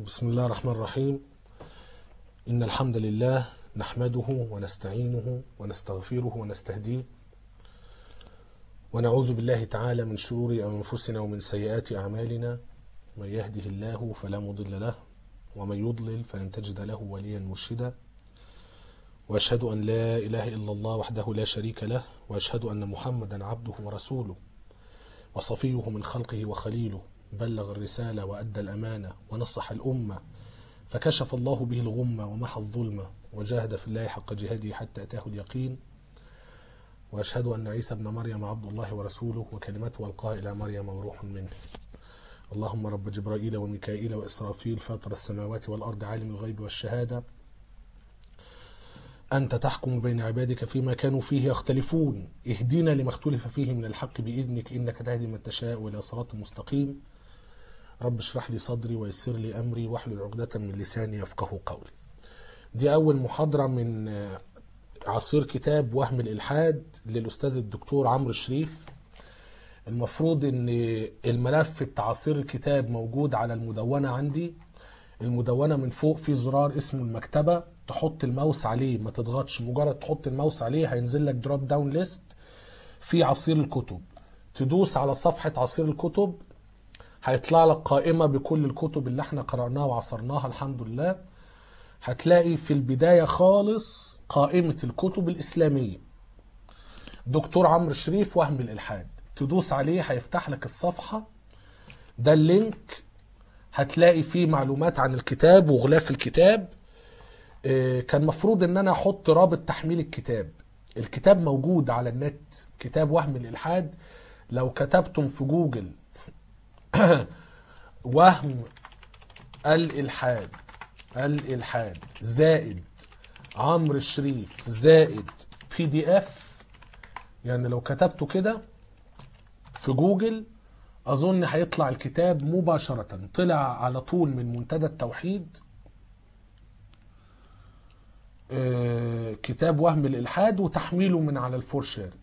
بسم الله الرحمن الرحيم إن الحمد لله نحمده ونستعينه ونستغفره ونستهديه ونعوذ بالله تعالى من شرور أنفسنا ومن سيئات أعمالنا من يهده الله فلا مضل له ومن يضلل فلن تجد له وليا مرشدا وأشهد أن لا إله إلا الله وحده لا شريك له وأشهد أن محمدا عبده ورسوله وصفيه من خلقه وخليله بلغ الرسالة وأدى الأمانة ونصح الأمة فكشف الله به الغمة ومحى الظلمة وجاهد في الله حق جهاده حتى أتاه اليقين وأشهد أن عيسى ابن مريم عبد الله ورسوله وكلمته ألقاها إلى مريم وروح منه اللهم رب جبرائيل وميكائيل وإسرافيل فاطر السماوات والأرض عالم الغيب والشهادة أنت تحكم بين عبادك فيما كانوا فيه يختلفون اهدنا لما اختلف فيه من الحق بإذنك إنك تهدي من تشاء إلى صراط مستقيم رب اشرح لي صدري ويسر لي أمري واحلل عقدة من لساني يفقه قولي دي أول محاضرة من عصير كتاب وهم الإلحاد للأستاذ الدكتور عمرو الشريف المفروض ان الملف بتاع عصير الكتاب موجود على المدونة عندي المدونة من فوق في زرار اسمه المكتبة تحط الماوس عليه ما تضغطش مجرد تحط الماوس عليه هينزل لك دروب داون ليست في عصير الكتب تدوس على صفحة عصير الكتب هيطلع لك قائمة بكل الكتب اللي احنا قرأناها وعصرناها الحمد لله هتلاقي في البداية خالص قائمة الكتب الإسلامية دكتور عمرو الشريف وهم الإلحاد تدوس عليه هيفتح لك الصفحة ده اللينك هتلاقي فيه معلومات عن الكتاب وغلاف الكتاب كان مفروض ان انا احط رابط تحميل الكتاب الكتاب موجود على النت كتاب وهم الالحاد لو كتبتم في جوجل وهم الالحاد الالحاد زائد عمرو الشريف زائد بي دي اف يعني لو كتبته كده في جوجل اظن هيطلع الكتاب مباشرة طلع على طول من منتدى التوحيد كتاب وهم الالحاد وتحميله من على الفورشيرد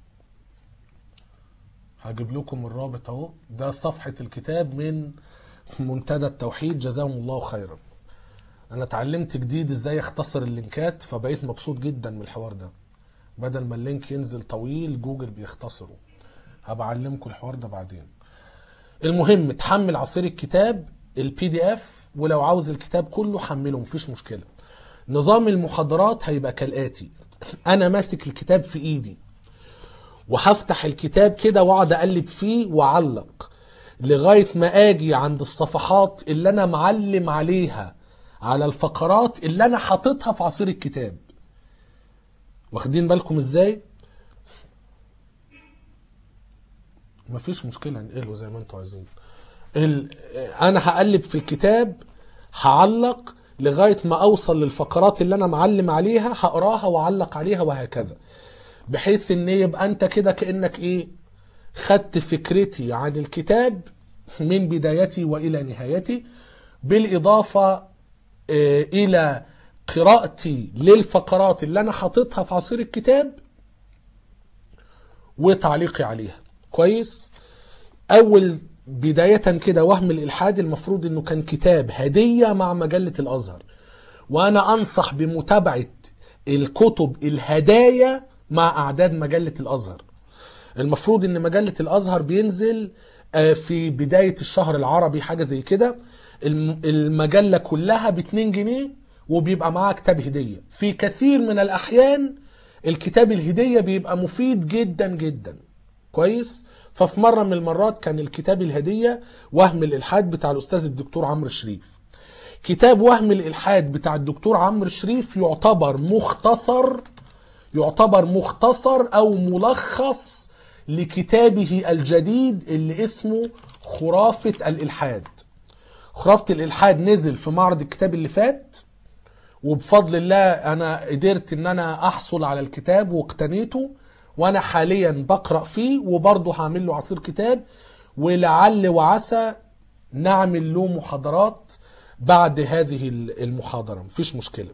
هجيب لكم الرابط اهو ده صفحة الكتاب من منتدى التوحيد جزاهم الله خيرا انا اتعلمت جديد ازاي اختصر اللينكات فبقيت مبسوط جدا من الحوار ده بدل ما اللينك ينزل طويل جوجل بيختصره هبقى اعلمكم الحوار ده بعدين المهم تحمل عصير الكتاب البي دي اف ولو عاوز الكتاب كله حمله مفيش مشكله نظام المحاضرات هيبقى كالاتي انا ماسك الكتاب في ايدي وهفتح الكتاب كده واقعد اقلب فيه واعلق لغايه ما اجي عند الصفحات اللي انا معلم عليها على الفقرات اللي انا حاططها في عصير الكتاب واخدين بالكم ازاي مفيش مشكله انقله زي ما انتوا عايزين ال... انا هقلب في الكتاب هعلق لغايه ما اوصل للفقرات اللي انا معلم عليها هقراها واعلق عليها وهكذا بحيث ان يبقى انت كده كانك ايه خدت فكرتي عن الكتاب من بدايتي والى نهايتي بالاضافه الى قراءتي للفقرات اللي انا حاططها في عصير الكتاب وتعليقي عليها كويس اول بداية كده وهم الإلحاد المفروض أنه كان كتاب هدية مع مجلة الأزهر وأنا أنصح بمتابعة الكتب الهدايا مع أعداد مجلة الأزهر المفروض أن مجلة الأزهر بينزل في بداية الشهر العربي حاجة زي كده المجلة كلها ب 2 جنيه وبيبقى معاها كتاب هدية في كثير من الأحيان الكتاب الهدية بيبقى مفيد جدا جدا كويس ففي مرة من المرات كان الكتاب الهدية وهم الإلحاد بتاع الأستاذ الدكتور عمرو الشريف كتاب وهم الإلحاد بتاع الدكتور عمرو الشريف يعتبر مختصر يعتبر مختصر أو ملخص لكتابه الجديد اللي اسمه خرافة الإلحاد خرافة الإلحاد نزل في معرض الكتاب اللي فات وبفضل الله أنا قدرت إن أنا أحصل على الكتاب واقتنيته وانا حاليا بقرا فيه وبرضه هعمل له عصير كتاب ولعل وعسى نعمل له محاضرات بعد هذه المحاضره مفيش مشكله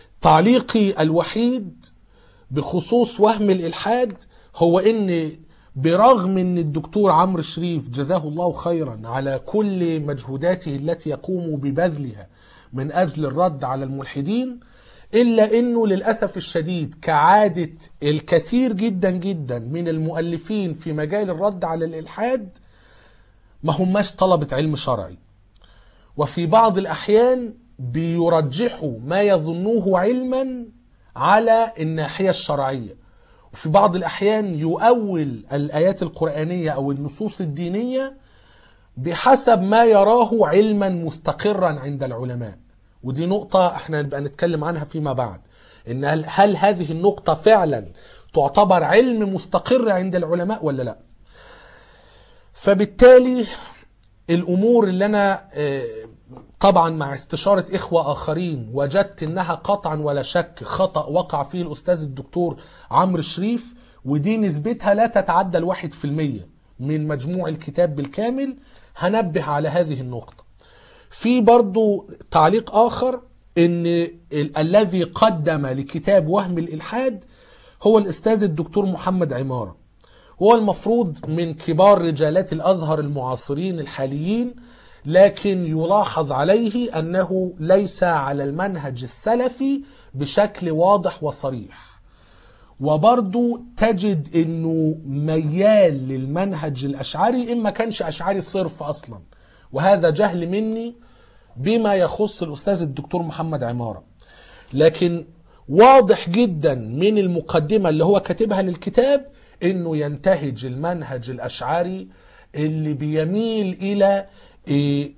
تعليقي الوحيد بخصوص وهم الالحاد هو ان برغم ان الدكتور عمرو شريف جزاه الله خيرا على كل مجهوداته التي يقوم ببذلها من اجل الرد على الملحدين الا انه للاسف الشديد كعاده الكثير جدا جدا من المؤلفين في مجال الرد على الالحاد ما هماش طلبه علم شرعي وفي بعض الاحيان بيرجحوا ما يظنوه علما على الناحيه الشرعيه وفي بعض الأحيان يؤول الآيات القرآنية أو النصوص الدينية بحسب ما يراه علما مستقرا عند العلماء ودي نقطة احنا نبقى نتكلم عنها فيما بعد ان هل, هل هذه النقطة فعلا تعتبر علم مستقر عند العلماء ولا لا فبالتالي الامور اللي انا آه، طبعا مع استشارة اخوة اخرين وجدت انها قطعا ولا شك خطأ وقع فيه الاستاذ الدكتور عمرو شريف ودي نسبتها لا تتعدى الواحد في المية من مجموع الكتاب بالكامل هنبه على هذه النقطة في برضو تعليق اخر ان ال- الذي قدم لكتاب وهم الالحاد هو الاستاذ الدكتور محمد عماره هو المفروض من كبار رجالات الازهر المعاصرين الحاليين لكن يلاحظ عليه انه ليس على المنهج السلفي بشكل واضح وصريح وبرضو تجد انه ميال للمنهج الاشعري اما كانش اشعري صرف اصلا وهذا جهل مني بما يخص الاستاذ الدكتور محمد عماره لكن واضح جدا من المقدمه اللي هو كاتبها للكتاب انه ينتهج المنهج الاشعري اللي بيميل الى إيه،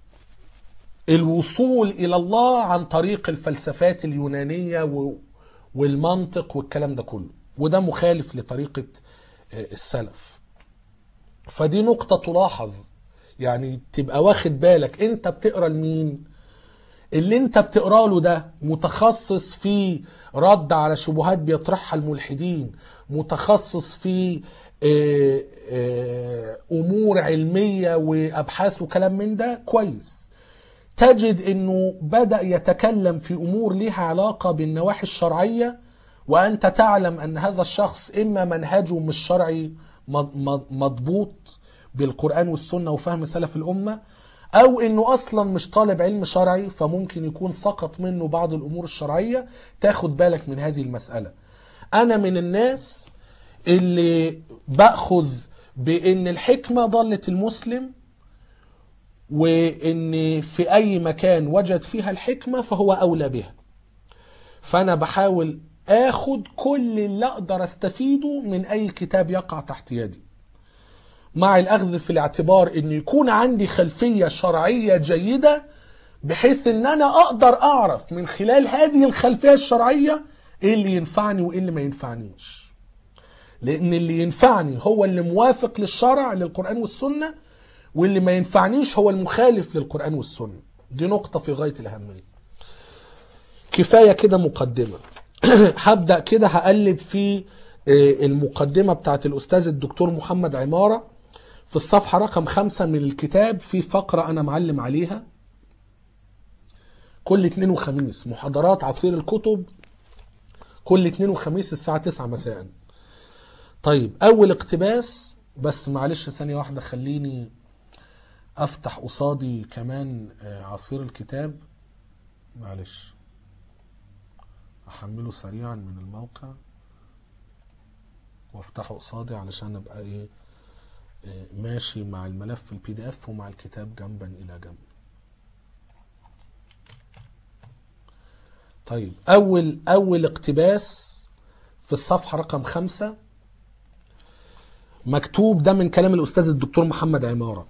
الوصول الى الله عن طريق الفلسفات اليونانيه و- والمنطق والكلام ده كله وده مخالف لطريقه آه، السلف فدي نقطه تلاحظ يعني تبقى واخد بالك انت بتقرا لمين اللي انت بتقرا له ده متخصص في رد على شبهات بيطرحها الملحدين متخصص في آه، آه، امور علميه وابحاث وكلام من ده كويس تجد انه بدا يتكلم في امور لها علاقه بالنواحي الشرعيه وانت تعلم ان هذا الشخص اما منهجه مش شرعي مض- مض- مضبوط بالقران والسنه وفهم سلف الامه او انه اصلا مش طالب علم شرعي فممكن يكون سقط منه بعض الامور الشرعيه تاخد بالك من هذه المساله انا من الناس اللي باخذ بان الحكمه ضلت المسلم وان في اي مكان وجد فيها الحكمه فهو اولى بها فانا بحاول اخد كل اللي اقدر استفيده من اي كتاب يقع تحت يدي مع الاخذ في الاعتبار ان يكون عندي خلفيه شرعيه جيده بحيث ان انا اقدر اعرف من خلال هذه الخلفيه الشرعيه ايه اللي ينفعني وايه اللي ما ينفعنيش لان اللي ينفعني هو اللي موافق للشرع للقران والسنه واللي ما ينفعنيش هو المخالف للقران والسنه دي نقطه في غايه الاهميه كفايه كده مقدمه هبدا كده هقلب في آه، المقدمه بتاعت الاستاذ الدكتور محمد عماره في الصفحه رقم خمسة من الكتاب في فقره انا معلم عليها كل اثنين وخميس محاضرات عصير الكتب كل اثنين وخميس الساعه 9 مساء طيب اول اقتباس بس معلش ثانيه واحده خليني افتح قصادي كمان آه، عصير الكتاب معلش احمله سريعا من الموقع وافتحه قصادي علشان ابقى ايه آه، ماشي مع الملف البي دي اف ومع الكتاب جنبا الى جنب طيب اول اول اقتباس في الصفحه رقم خمسة مكتوب ده من كلام الاستاذ الدكتور محمد عماره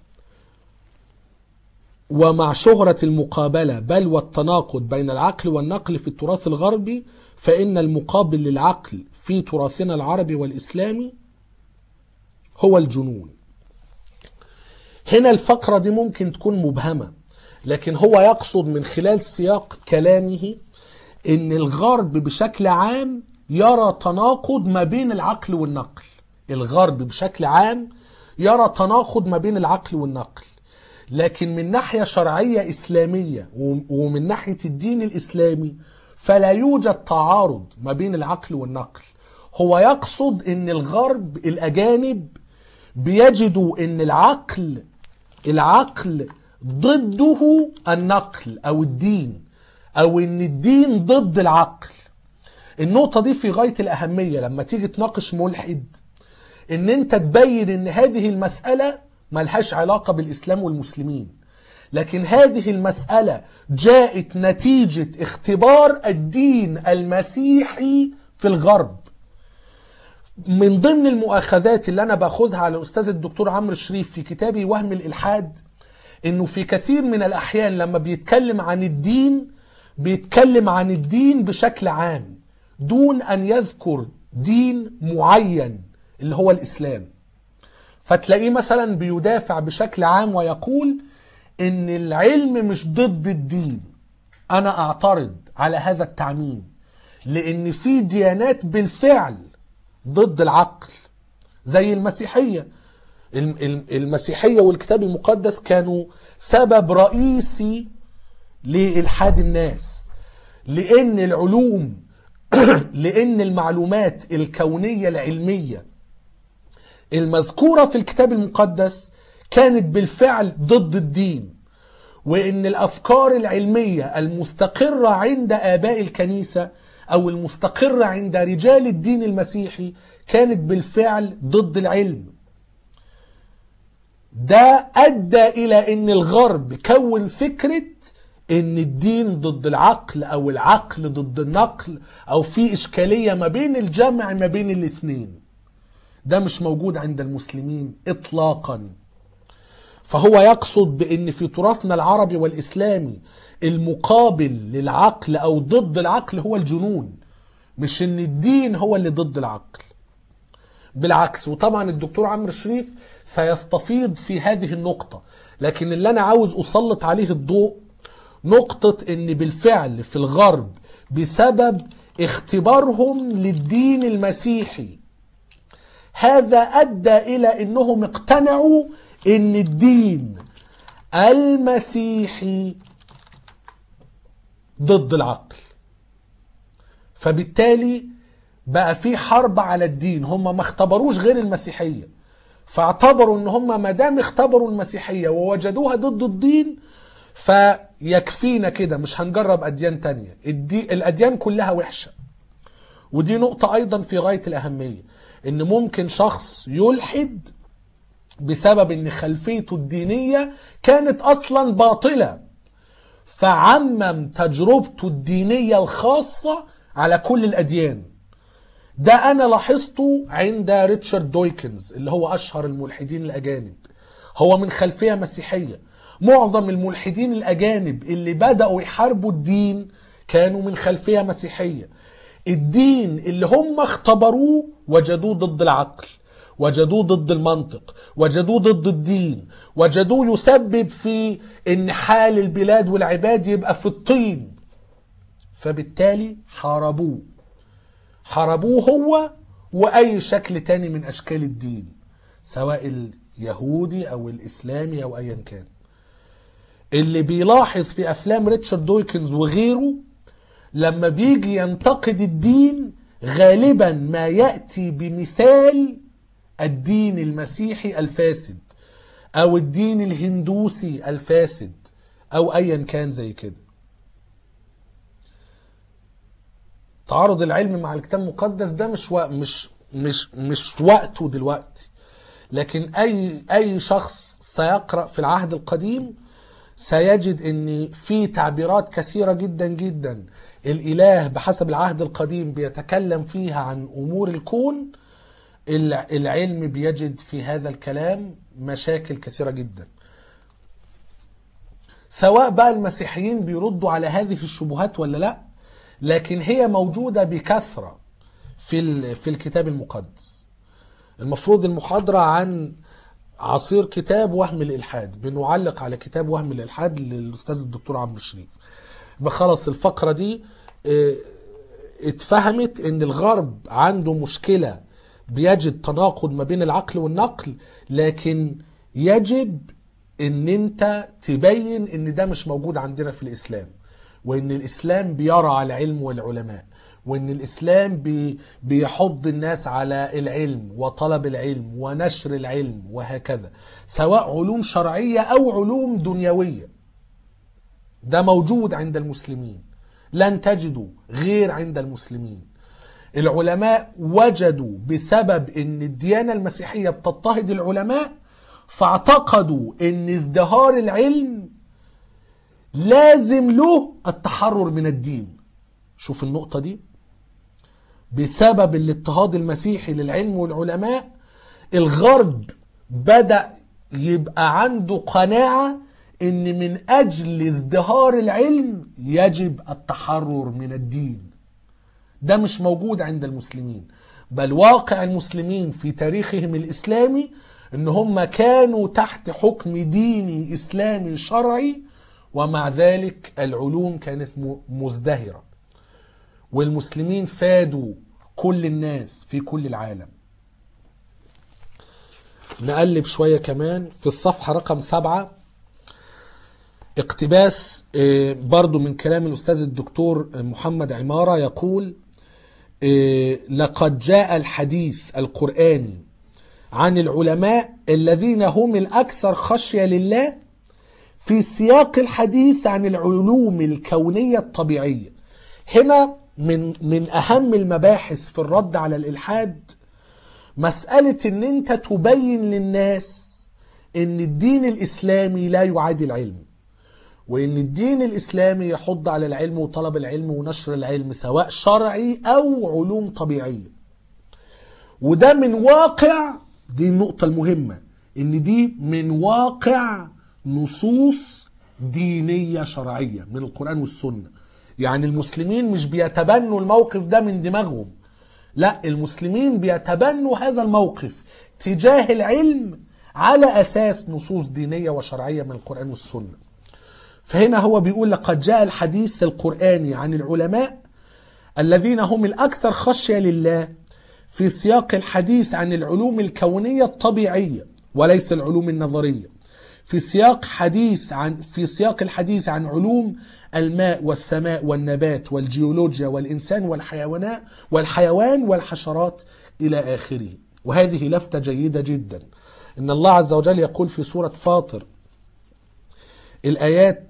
ومع شهرة المقابلة بل والتناقض بين العقل والنقل في التراث الغربي فإن المقابل للعقل في تراثنا العربي والإسلامي هو الجنون هنا الفقرة دي ممكن تكون مبهمة لكن هو يقصد من خلال سياق كلامه ان الغرب بشكل عام يرى تناقض ما بين العقل والنقل الغرب بشكل عام يرى تناقض ما بين العقل والنقل لكن من ناحية شرعية إسلامية ومن ناحية الدين الإسلامي فلا يوجد تعارض ما بين العقل والنقل هو يقصد ان الغرب الأجانب بيجدوا ان العقل العقل ضده النقل او الدين او ان الدين ضد العقل النقطة دي في غاية الأهمية لما تيجي تناقش ملحد ان انت تبين ان هذه المسألة ملهاش علاقة بالإسلام والمسلمين لكن هذه المسألة جاءت نتيجة اختبار الدين المسيحي في الغرب من ضمن المؤاخذات اللي انا باخدها على الاستاذ الدكتور عمرو الشريف في كتابي وهم الالحاد انه في كثير من الاحيان لما بيتكلم عن الدين بيتكلم عن الدين بشكل عام دون ان يذكر دين معين اللي هو الاسلام فتلاقيه مثلا بيدافع بشكل عام ويقول ان العلم مش ضد الدين انا اعترض على هذا التعميم لان في ديانات بالفعل ضد العقل زي المسيحيه الم- الم- المسيحيه والكتاب المقدس كانوا سبب رئيسي لالحاد الناس لان العلوم لان المعلومات الكونيه العلميه المذكوره في الكتاب المقدس كانت بالفعل ضد الدين وان الافكار العلميه المستقره عند اباء الكنيسه او المستقره عند رجال الدين المسيحي كانت بالفعل ضد العلم ده ادى الى ان الغرب كون فكره ان الدين ضد العقل او العقل ضد النقل او في اشكاليه ما بين الجمع ما بين الاثنين ده مش موجود عند المسلمين اطلاقا فهو يقصد بان في تراثنا العربي والاسلامي المقابل للعقل او ضد العقل هو الجنون مش ان الدين هو اللي ضد العقل بالعكس وطبعا الدكتور عمرو شريف سيستفيض في هذه النقطة لكن اللي أنا عاوز أسلط عليه الضوء نقطة إن بالفعل في الغرب بسبب اختبارهم للدين المسيحي هذا أدى إلى أنهم اقتنعوا أن الدين المسيحي ضد العقل فبالتالي بقى في حرب على الدين هم ما اختبروش غير المسيحية فاعتبروا ان هم ما دام اختبروا المسيحية ووجدوها ضد الدين فيكفينا كده مش هنجرب اديان تانية الدي الاديان كلها وحشة ودي نقطة ايضا في غاية الاهمية ان ممكن شخص يلحد بسبب ان خلفيته الدينية كانت اصلا باطلة فعمم تجربته الدينية الخاصة على كل الاديان ده انا لاحظته عند ريتشارد دويكنز اللي هو اشهر الملحدين الاجانب هو من خلفيه مسيحيه معظم الملحدين الاجانب اللي بداوا يحاربوا الدين كانوا من خلفيه مسيحيه الدين اللي هم اختبروه وجدوه ضد العقل وجدوه ضد المنطق وجدوه ضد الدين وجدوه يسبب في ان حال البلاد والعباد يبقى في الطين فبالتالي حاربوه حاربوه هو واي شكل تاني من اشكال الدين سواء اليهودي او الاسلامي او ايا كان اللي بيلاحظ في افلام ريتشارد دويكنز وغيره لما بيجي ينتقد الدين غالبا ما ياتي بمثال الدين المسيحي الفاسد او الدين الهندوسي الفاسد او ايا كان زي كده تعارض العلم مع الكتاب المقدس ده مش وق... مش مش مش وقته دلوقتي لكن اي اي شخص سيقرا في العهد القديم سيجد ان في تعبيرات كثيره جدا جدا الاله بحسب العهد القديم بيتكلم فيها عن امور الكون الع- العلم بيجد في هذا الكلام مشاكل كثيره جدا سواء بقى المسيحيين بيردوا على هذه الشبهات ولا لا لكن هي موجودة بكثرة في ال- في الكتاب المقدس المفروض المحاضرة عن عصير كتاب وهم الإلحاد بنعلق على كتاب وهم الإلحاد للأستاذ الدكتور عمرو الشريف بخلص الفقرة دي اه، اتفهمت ان الغرب عنده مشكلة بيجد تناقض ما بين العقل والنقل لكن يجب ان انت تبين ان ده مش موجود عندنا في الاسلام وان الاسلام بيرى على العلم والعلماء وان الاسلام بي بيحض الناس على العلم وطلب العلم ونشر العلم وهكذا سواء علوم شرعيه او علوم دنيويه ده موجود عند المسلمين لن تجدوا غير عند المسلمين العلماء وجدوا بسبب ان الديانه المسيحيه بتضطهد العلماء فاعتقدوا ان ازدهار العلم لازم له التحرر من الدين شوف النقطه دي بسبب الاضطهاد المسيحي للعلم والعلماء الغرب بدا يبقى عنده قناعه ان من اجل ازدهار العلم يجب التحرر من الدين ده مش موجود عند المسلمين بل واقع المسلمين في تاريخهم الاسلامي ان هم كانوا تحت حكم ديني اسلامي شرعي ومع ذلك العلوم كانت مزدهره والمسلمين فادوا كل الناس في كل العالم نقلب شويه كمان في الصفحه رقم سبعه اقتباس برضو من كلام الأستاذ الدكتور محمد عمارة يقول لقد جاء الحديث القرآني عن العلماء الذين هم الأكثر خشية لله في سياق الحديث عن العلوم الكونية الطبيعية هنا من من أهم المباحث في الرد على الإلحاد مسألة إن أنت تبين للناس إن الدين الإسلامي لا يعادي العلم وان الدين الاسلامي يحض على العلم وطلب العلم ونشر العلم سواء شرعي او علوم طبيعيه وده من واقع دي النقطة المهمة ان دي من واقع نصوص دينية شرعية من القرآن والسنة يعني المسلمين مش بيتبنوا الموقف ده من دماغهم لا المسلمين بيتبنوا هذا الموقف تجاه العلم على أساس نصوص دينية وشرعية من القرآن والسنة فهنا هو بيقول لقد جاء الحديث القرآني عن العلماء الذين هم الأكثر خشية لله في سياق الحديث عن العلوم الكونية الطبيعية وليس العلوم النظرية في سياق حديث عن في سياق الحديث عن علوم الماء والسماء والنبات والجيولوجيا والإنسان والحيوانات والحيوان والحشرات إلى آخره وهذه لفتة جيدة جدا إن الله عز وجل يقول في سورة فاطر الآيات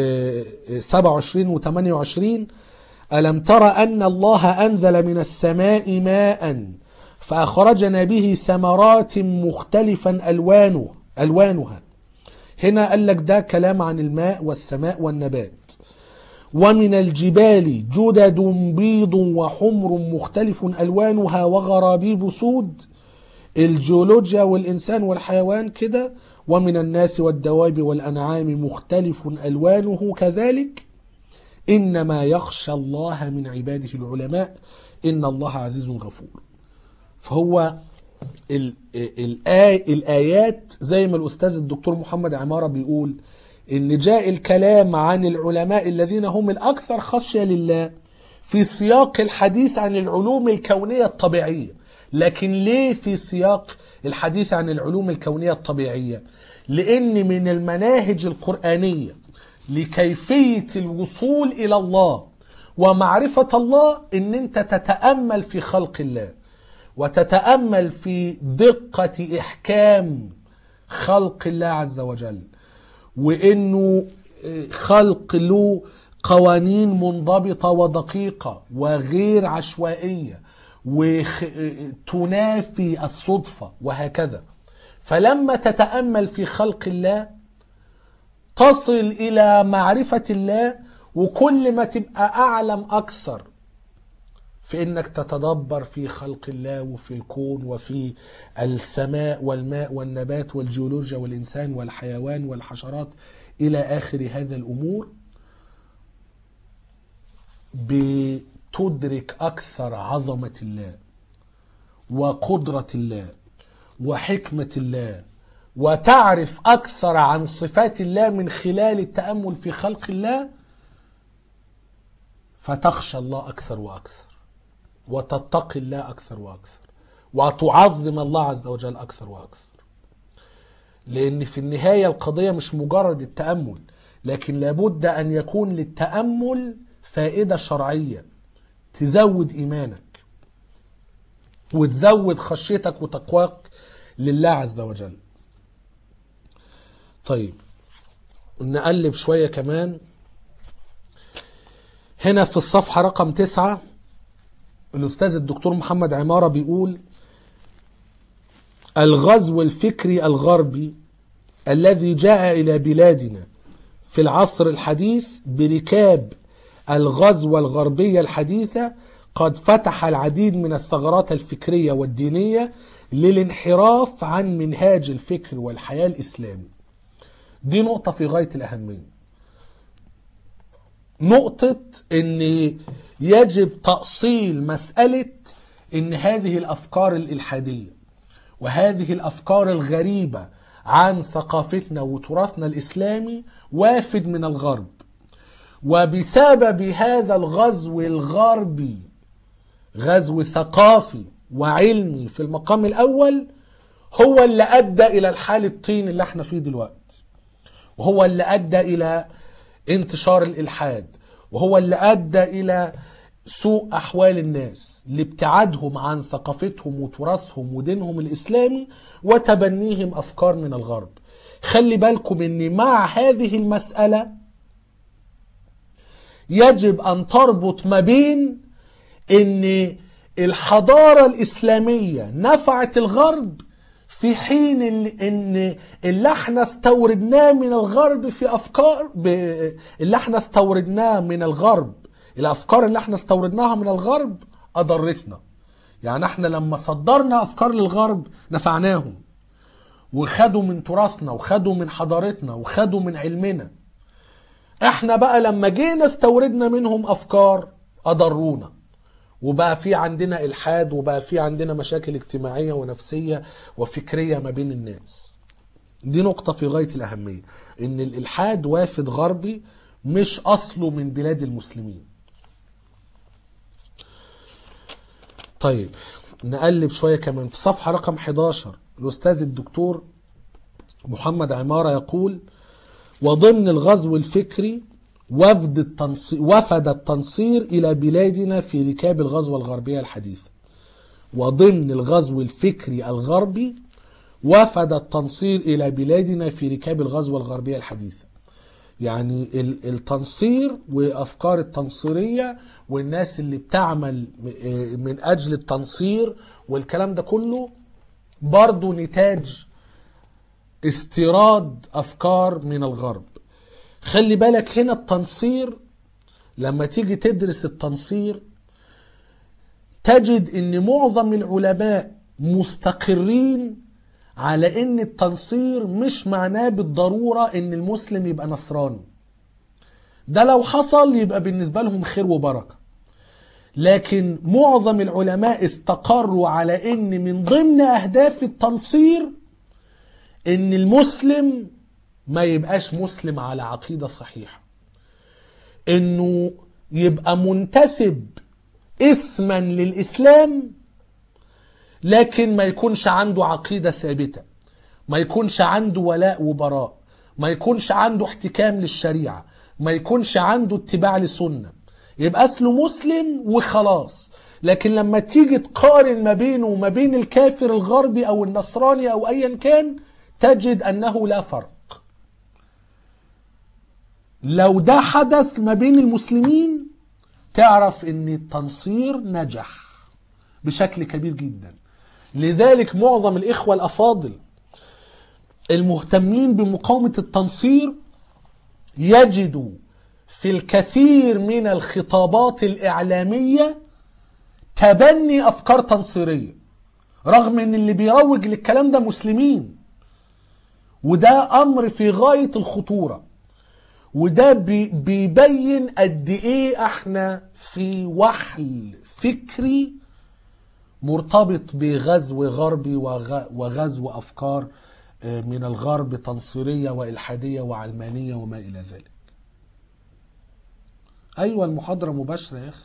27 و 28 ألم تر أن الله أنزل من السماء ماء فأخرجنا به ثمرات مختلفا ألوانه ألوانها هنا قال لك ده كلام عن الماء والسماء والنبات ومن الجبال جدد بيض وحمر مختلف ألوانها وغرابيب سود الجيولوجيا والإنسان والحيوان كده ومن الناس والدواب والأنعام مختلف ألوانه كذلك إنما يخشى الله من عباده العلماء إن الله عزيز غفور فهو ال الآي الآيات زي ما الأستاذ الدكتور محمد عمارة بيقول إن جاء الكلام عن العلماء الذين هم الأكثر خشية لله في سياق الحديث عن العلوم الكونية الطبيعية لكن ليه في سياق الحديث عن العلوم الكونية الطبيعية لأن من المناهج القرآنية لكيفية الوصول إلى الله ومعرفة الله إن أنت تتأمل في خلق الله وتتأمل في دقة إحكام خلق الله عز وجل وإنه خلق له قوانين منضبطة ودقيقة وغير عشوائية وتنافي الصدفة وهكذا فلما تتأمل في خلق الله تصل إلى معرفة الله وكل ما تبقى أعلم أكثر في انك تتدبر في خلق الله وفي الكون وفي السماء والماء والنبات والجيولوجيا والانسان والحيوان والحشرات الى اخر هذا الامور بتدرك اكثر عظمه الله وقدره الله وحكمه الله وتعرف اكثر عن صفات الله من خلال التامل في خلق الله فتخشى الله اكثر واكثر وتتقي الله أكثر وأكثر وتعظم الله عز وجل أكثر وأكثر لأن في النهاية القضية مش مجرد التأمل لكن لابد أن يكون للتأمل فائدة شرعية تزود ايمانك وتزود خشيتك وتقواك لله عز وجل طيب نقلب شوية كمان هنا في الصفحة رقم تسعة الأستاذ الدكتور محمد عمارة بيقول الغزو الفكري الغربي الذي جاء إلى بلادنا في العصر الحديث بركاب الغزوة الغربية الحديثة قد فتح العديد من الثغرات الفكرية والدينية للانحراف عن منهاج الفكر والحياة الإسلامي دي نقطة في غاية الأهمية نقطة ان يجب تأصيل مسألة ان هذه الافكار الالحادية وهذه الافكار الغريبة عن ثقافتنا وتراثنا الاسلامي وافد من الغرب وبسبب هذا الغزو الغربي غزو ثقافي وعلمي في المقام الاول هو اللي ادى الى الحال الطين اللي احنا فيه دلوقتي وهو اللي ادى الى انتشار الالحاد وهو اللي ادى الى سوء احوال الناس لابتعادهم عن ثقافتهم وتراثهم ودينهم الاسلامي وتبنيهم افكار من الغرب خلي بالكم ان مع هذه المساله يجب ان تربط ما بين ان الحضاره الاسلاميه نفعت الغرب في حين اللي ان اللي احنا استوردناه من الغرب في افكار ب... اللي احنا استوردناه من الغرب الافكار اللي احنا استوردناها من الغرب اضرتنا يعني احنا لما صدرنا افكار للغرب نفعناهم وخدوا من تراثنا وخدوا من حضارتنا وخدوا من علمنا احنا بقى لما جينا استوردنا منهم افكار اضرونا وبقى في عندنا الحاد وبقى في عندنا مشاكل اجتماعيه ونفسيه وفكريه ما بين الناس دي نقطه في غايه الاهميه ان الالحاد وافد غربي مش اصله من بلاد المسلمين طيب نقلب شويه كمان في صفحه رقم 11 الاستاذ الدكتور محمد عماره يقول وضمن الغزو الفكري وفد التنصير وفد التنصير إلى بلادنا في ركاب الغزوة الغربية الحديثة وضمن الغزو الفكري الغربي وفد التنصير إلى بلادنا في ركاب الغزوة الغربية الحديثة يعني التنصير وأفكار التنصيرية والناس اللي بتعمل من أجل التنصير والكلام ده كله برضو نتاج استيراد أفكار من الغرب خلي بالك هنا التنصير لما تيجي تدرس التنصير تجد ان معظم العلماء مستقرين على ان التنصير مش معناه بالضرورة ان المسلم يبقى نصراني ده لو حصل يبقى بالنسبة لهم خير وبركة لكن معظم العلماء استقروا على ان من ضمن اهداف التنصير ان المسلم ما يبقاش مسلم على عقيدة صحيحة انه يبقى منتسب اسما للاسلام لكن ما يكونش عنده عقيدة ثابتة ما يكونش عنده ولاء وبراء ما يكونش عنده احتكام للشريعة ما يكونش عنده اتباع لسنة يبقى اسمه مسلم وخلاص لكن لما تيجي تقارن ما بينه وما بين الكافر الغربي او النصراني او ايا كان تجد انه لا فرق لو ده حدث ما بين المسلمين تعرف ان التنصير نجح بشكل كبير جدا لذلك معظم الاخوه الافاضل المهتمين بمقاومه التنصير يجدوا في الكثير من الخطابات الاعلاميه تبني افكار تنصيريه رغم ان اللي بيروج للكلام ده مسلمين وده امر في غايه الخطوره وده بيبين قد ايه احنا في وحل فكري مرتبط بغزو غربي وغزو افكار من الغرب تنصيريه والحاديه وعلمانيه وما الى ذلك. ايوه المحاضره مباشره يا اخي.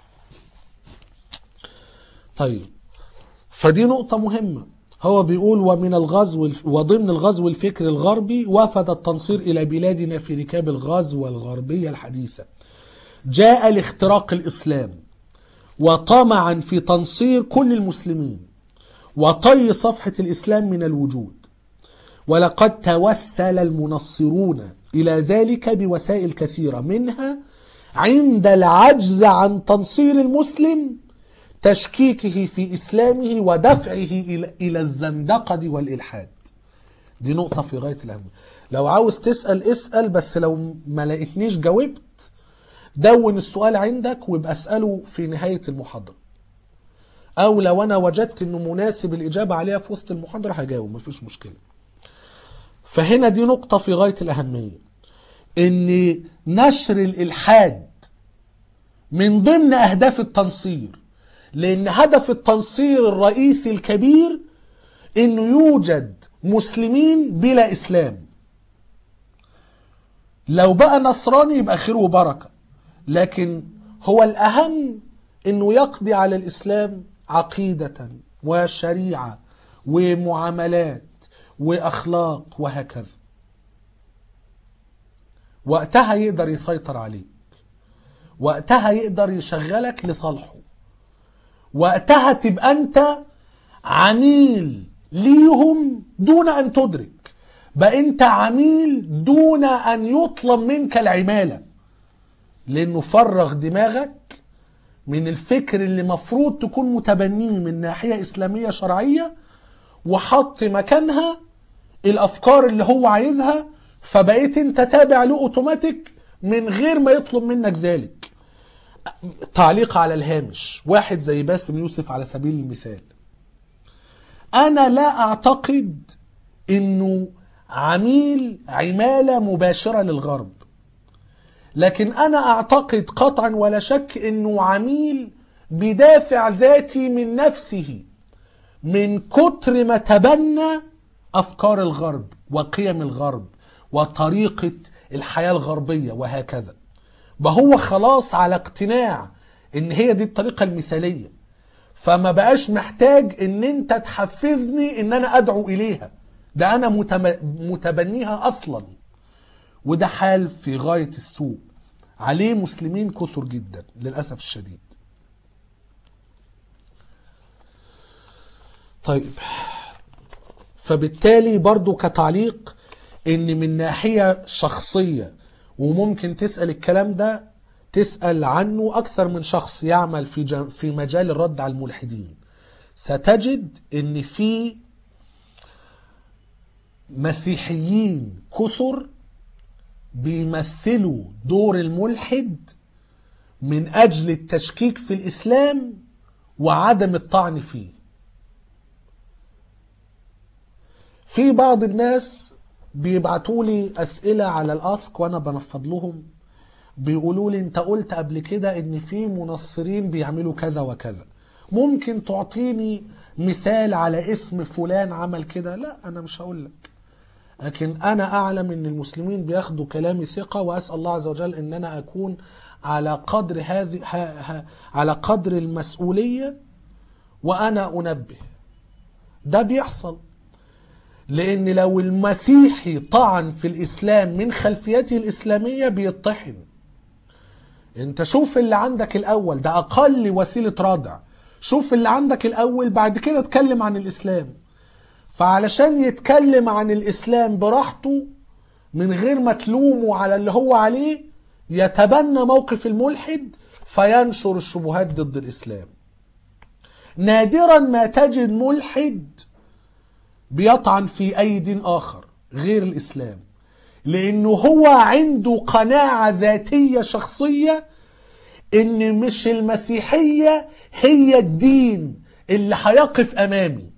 طيب فدي نقطه مهمه هو بيقول ومن الغزو وضمن الغزو الفكري الغربي وفد التنصير إلى بلادنا في ركاب الغزوة الغربية الحديثة جاء لاختراق الإسلام وطمعا في تنصير كل المسلمين وطي صفحة الإسلام من الوجود ولقد توسل المنصرون إلى ذلك بوسائل كثيرة منها عند العجز عن تنصير المسلم تشكيكه في إسلامه ودفعه إلى إلى الزندقة والإلحاد دي نقطة في غاية الأهمية لو عاوز تسأل اسأل بس لو ما لقيتنيش جاوبت دون السؤال عندك وابقى اسأله في نهاية المحاضرة أو لو أنا وجدت إنه مناسب الإجابة عليها في وسط المحاضرة هجاوب مفيش مشكلة فهنا دي نقطة في غاية الأهمية إن نشر الإلحاد من ضمن أهداف التنصير لأن هدف التنصير الرئيسي الكبير إنه يوجد مسلمين بلا إسلام لو بقى نصراني يبقى خير وبركة لكن هو الأهم إنه يقضي على الإسلام عقيدة وشريعة ومعاملات وأخلاق وهكذا وقتها يقدر يسيطر عليك وقتها يقدر يشغلك لصالحه وقتها تبقى انت عميل ليهم دون ان تدرك بقى انت عميل دون ان يطلب منك العماله لانه فرغ دماغك من الفكر اللي مفروض تكون متبنيه من ناحيه اسلاميه شرعيه وحط مكانها الافكار اللي هو عايزها فبقيت انت تابع له اوتوماتيك من غير ما يطلب منك ذلك تعليق على الهامش واحد زي باسم يوسف على سبيل المثال انا لا اعتقد انه عميل عماله مباشره للغرب لكن انا اعتقد قطعا ولا شك انه عميل بدافع ذاتي من نفسه من كتر ما تبنى افكار الغرب وقيم الغرب وطريقه الحياه الغربيه وهكذا هو خلاص على اقتناع ان هي دي الطريقه المثاليه فما بقاش محتاج ان انت تحفزني ان انا ادعو اليها ده انا متم- متبنيها اصلا وده حال في غايه السوء عليه مسلمين كثر جدا للاسف الشديد طيب فبالتالي برضو كتعليق ان من ناحية شخصية وممكن تسأل الكلام ده تسأل عنه اكثر من شخص يعمل في جم- في مجال الرد على الملحدين ستجد ان في مسيحيين كثر بيمثلوا دور الملحد من اجل التشكيك في الاسلام وعدم الطعن فيه في بعض الناس بيبعتوا لي اسئله على الاسك وانا بنفض لهم بيقولوا لي انت قلت قبل كده ان في منصرين بيعملوا كذا وكذا ممكن تعطيني مثال على اسم فلان عمل كده لا انا مش هقول لك لكن انا اعلم ان المسلمين بياخدوا كلامي ثقه واسال الله عز وجل ان انا اكون على قدر هذه ها ها على قدر المسؤوليه وانا انبه ده بيحصل لان لو المسيحي طعن في الاسلام من خلفيته الاسلاميه بيطحن انت شوف اللي عندك الاول ده اقل وسيله ردع شوف اللي عندك الاول بعد كده اتكلم عن الاسلام فعلشان يتكلم عن الاسلام براحته من غير ما تلومه على اللي هو عليه يتبنى موقف الملحد فينشر الشبهات ضد الاسلام نادرا ما تجد ملحد بيطعن في اي دين اخر غير الاسلام لانه هو عنده قناعه ذاتيه شخصيه ان مش المسيحيه هي الدين اللي هيقف امامي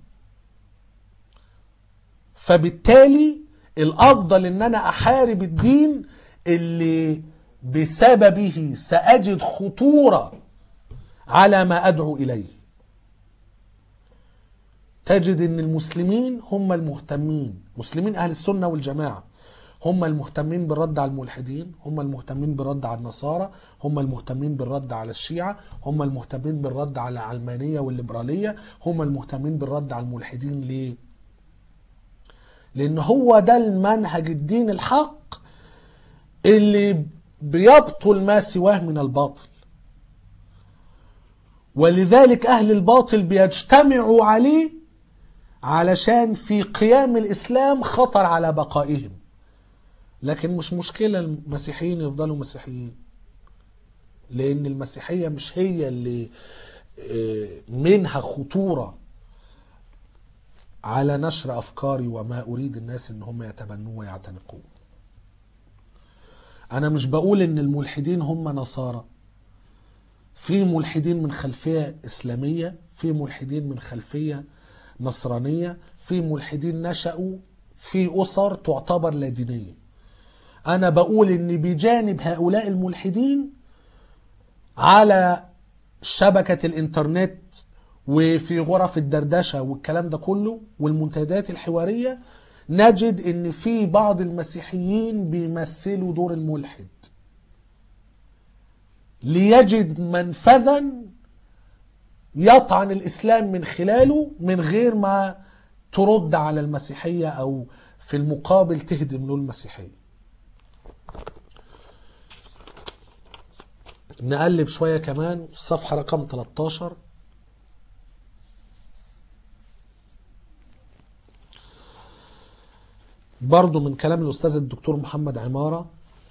فبالتالي الافضل ان انا احارب الدين اللي بسببه ساجد خطوره على ما ادعو اليه تجد ان المسلمين هم المهتمين مسلمين اهل السنه والجماعه هم المهتمين بالرد على الملحدين هم المهتمين بالرد على النصارى هم المهتمين بالرد على الشيعة هم المهتمين بالرد على العلمانية والليبرالية هم المهتمين بالرد على الملحدين ليه لان هو ده المنهج الدين الحق اللي بيبطل ما سواه من الباطل ولذلك أهل الباطل بيجتمعوا عليه علشان في قيام الإسلام خطر على بقائهم لكن مش مشكلة المسيحيين يفضلوا مسيحيين لأن المسيحية مش هي اللي آه، منها خطورة على نشر أفكاري وما أريد الناس إن هم يتبنوه ويعتنقوه أنا مش بقول إن الملحدين هم نصارى في ملحدين من خلفية إسلامية في ملحدين من خلفية نصرانية في ملحدين نشأوا في أسر تعتبر لا دينية أنا بقول إن بجانب هؤلاء الملحدين على شبكة الإنترنت وفي غرف الدردشة والكلام ده كله والمنتديات الحوارية نجد إن في بعض المسيحيين بيمثلوا دور الملحد ليجد منفذا يطعن الإسلام من خلاله من غير ما ترد على المسيحية أو في المقابل تهدم له المسيحية نقلب شوية كمان الصفحة رقم 13 برضو من كلام الأستاذ الدكتور محمد عمارة